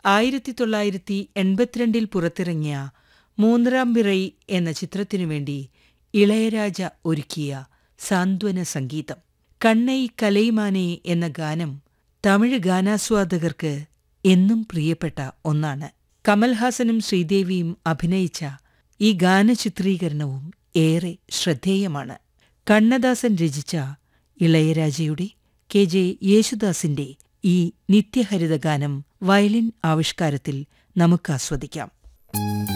ആയിരത്തി തൊള്ളായിരത്തി എൺപത്തിരണ്ടിൽ പുറത്തിറങ്ങിയ മൂന്നരാം പിറൈ എന്ന ചിത്രത്തിനു വേണ്ടി ഇളയരാജ ഒരുക്കിയ സാന്ത്വന സംഗീതം കണ്ണൈ കലൈമാനെ എന്ന ഗാനം തമിഴ് ഗാനാസ്വാദകർക്ക് എന്നും പ്രിയപ്പെട്ട ഒന്നാണ് കമൽഹാസനും ശ്രീദേവിയും അഭിനയിച്ച ഈ ഗാനചിത്രീകരണവും ഏറെ ശ്രദ്ധേയമാണ് കണ്ണദാസൻ രചിച്ച ഇളയരാജയുടെ കെ ജെ യേശുദാസിന്റെ ഈ നിത്യഹരിത ഗാനം വയലിൻ ആവിഷ്കാരത്തിൽ നമുക്ക് ആസ്വദിക്കാം